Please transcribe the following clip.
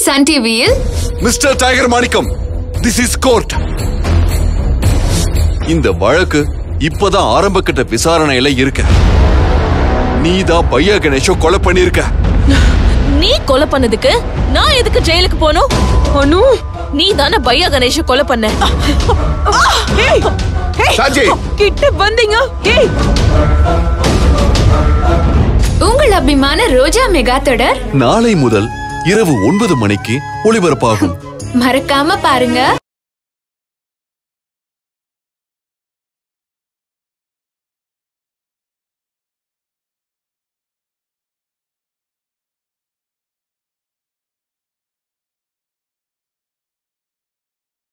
Sun டிவியில் mister tiger Manickam this is court இந்த வழக்கு இப்பதான் ஆரம்ப கட்ட விசாரணையில இருக்க நீதான் பையா கணேஷோ கொலை பண்ணிருக்க நீ கொலை பண்ணதுக்கு நான் எதுக்கு ஜெயிலுக்கு போகணும் அனு நீ தானே பையா கணேஷ கொலை பண்ண சாச்சி கிட்ட வந்தீங்க ஏய் உங்கள் அபிமான ரோஜா மெகா தொடர் நாளை முதல் இரவு ஒன்பது மணிக்கு ஒளிபரப்பாகும் மறக்காம பாருங்க